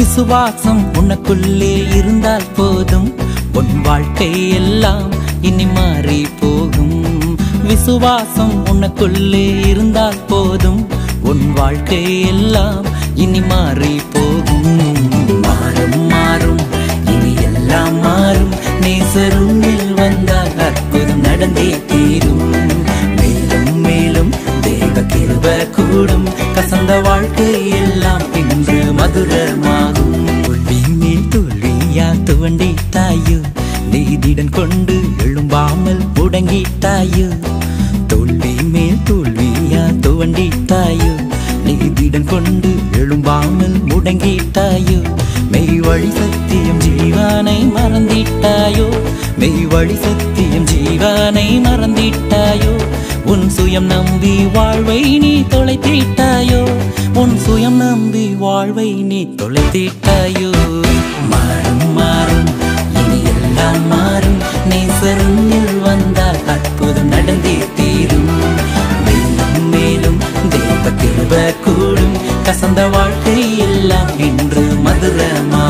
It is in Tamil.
விசுவாசம் உனக்குள்ளே இருந்தால் போதும் உன் வாழ்க்கை எல்லாம் இனி மாறி போகும் விசுவாசம் உனக்குள்ளே இருந்தால் போதும் உன் வாழ்க்கை எல்லாம் இனி மாறி போகும் மாறும் மாறும் இனி எல்லாம் மாறும் நேசருமில் வந்தால் அற்புதம் நடந்தே தீரும் மேலும் மேலும் தேவ கிருப கூடும் கசந்த வாழ்க்கை எல்லாம் இன்று மதுரமாகும் தோல்வி தோல்வியா துவண்டிட்டாயோ நீதிடன் கொண்டு எழும்பாமல் முடங்கிட்டாயோ தோல்வி மேல் தோல்வியா துவண்டிட்டாயோ நீதிடன் கொண்டு எழும்பாமல் முடங்கிட்டாயோ மெய் வழி சத்தியம் ஜீவானை மறந்திட்டாயோ மெய் வழி சத்தியம் ஜீவானை மறந்திட்டாயோ உன் சுயம் நம்பி வாழ்வை நீ தொலைத்திட்டாயோ உன் சுயம் நம்பி வாழ்வை நீ தொலைத்திட்டாயோ மாறும் மாறும் இனி எல்லாம் மாறும் நேசருங்கில் வந்தால் அற்புதம் நடந்தே தீரும் மேலும் மேலும் தேவ கிருப கூடும் கசந்த வாழ்க்கை எல்லாம் இன்று மதுரமா